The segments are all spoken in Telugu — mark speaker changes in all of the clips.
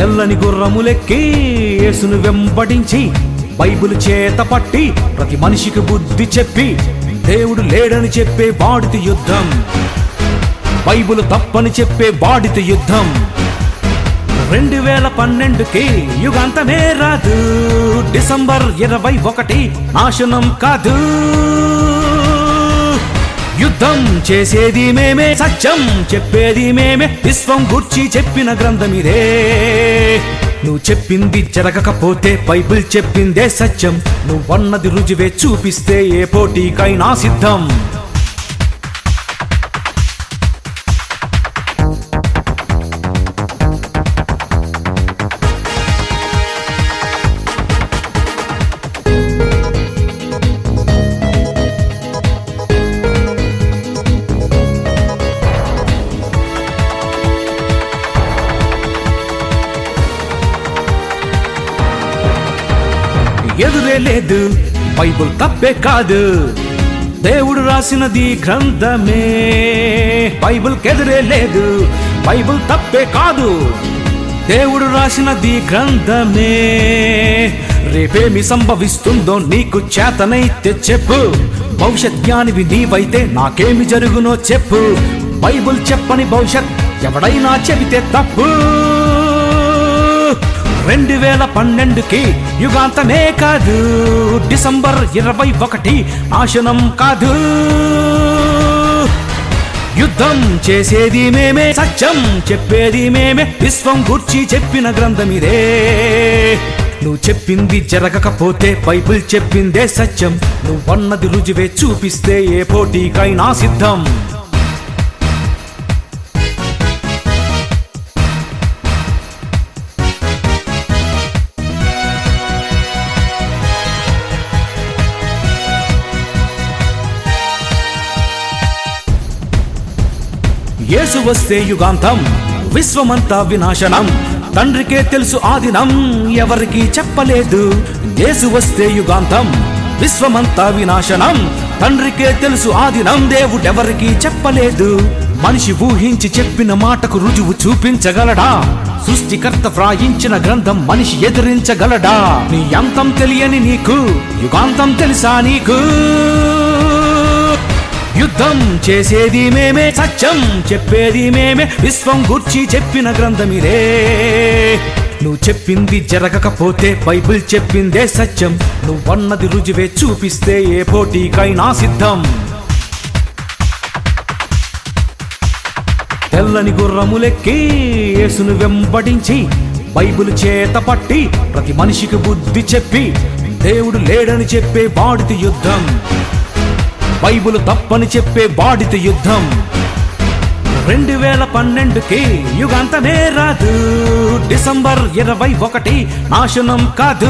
Speaker 1: తెల్లని గుర్రములెక్కి యేసును వెంబడించి బైబిల్ చేత పట్టి ప్రతి మనిషికి బుద్ధి చెప్పి దేవుడు లేడని చెప్పే వాడితో యుద్ధం బైబిల్ తప్పని చెప్పే వాడితో యుద్ధం రెండు వేల పన్నెండుకి యుగాంతమే రాదు డిసెంబర్ ఇరవై ఒకటి నాశనం కాదు యుద్ధం చేసేది మేమే సత్యం చెప్పేది మేమే విశ్వం గుర్చి చెప్పిన గ్రంథం ఇదే నువ్వు చెప్పింది జరగకపోతే బైబిల్ చెప్పిందే సత్యం నువ్వన్నది రుజువే చూపిస్తే ఏ పోటీకైనా సిద్ధం ఎదురే లేదు బైబుల్ తప్పే కాదు దేవుడు రాసినది గ్రంథమే బైబుల్ కెదురే లేదు బైబుల్ తప్పే కాదు దేవుడు రాసినది గ్రంథమే రేపేమి సంభవిస్తుందో నీకు చేతనైతే చెప్పు భవిష్యత్ జ్ఞానివి నీవైతే నాకేమి జరుగునో చెప్పు బైబుల్ చెప్పని భవిష్యత్ ఎవడైనా చెబితే తప్పు రెండు వేల పన్నెండుకి యుగాంతమే కాదు డిసెంబర్ ఇరవై ఒకటి నాశనం కాదు యుద్ధం చేసేది మేమే సత్యం చెప్పేది మేమే విశ్వం గుర్చి చెప్పిన గ్రంథం ఇదే నువ్వు చెప్పింది జరగకపోతే బైబిల్ చెప్పిందే సత్యం నువ్వన్నది రుజువే చూపిస్తే ఏ పోటీకైనా సిద్ధం యేసు వస్తే యుగాంతం విశ్వమంతా వినాశనం తండ్రికే తెలుసు ఆదినం ఎవరికి చెప్పలేదు యేసు వస్తే యుగాంతం విశ్వమంతా వినాశనం తండ్రికే తెలుసు ఆదినం దేవుడెవరికి చెప్పలేదు మనిషి ఊహించి చెప్పిన మాటకు రుజువు చూపించగలడా సృష్టికర్త వ్రాయించిన గ్రంథం మనిషి ఎదిరించగలడా నీ అంతం తెలియని నీకు యుగాంతం తెలుసా నీకు యుద్ధం చేసేది మేమే సత్యం చెప్పేది మేమే విశ్వం గుర్చి చెప్పిన గ్రంథం ఇదే నువ్వు చెప్పింది జరగకపోతే బైబిల్ చెప్పిందే సత్యం నువ్వన్నది రుజువే చూపిస్తే ఏ పోటీకైనా సిద్ధం తెల్లని గుర్రములెక్కి యేసును వెంబడించి బైబిల్ చేత పట్టి ప్రతి మనిషికి బుద్ధి చెప్పి దేవుడు లేడని చెప్పే వాడితి యుద్ధం బైబిల్ తప్పని చెప్పే వాడితో యుద్ధం రెండు వేల పన్నెండుకి యుగాంతమే రాదు డిసెంబర్ ఇరవై ఒకటి నాశనం కాదు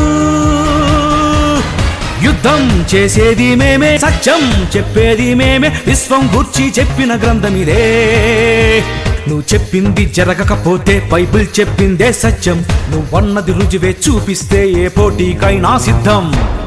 Speaker 1: యుద్ధం చేసేది మేమే సత్యం చెప్పేది మేమే విశ్వం గుర్చి చెప్పిన గ్రంథం ఇదే నువ్వు చెప్పింది జరగకపోతే బైబిల్ చెప్పిందే సత్యం నువ్వన్నది రుజువే చూపిస్తే ఏ పోటీకైనా సిద్ధం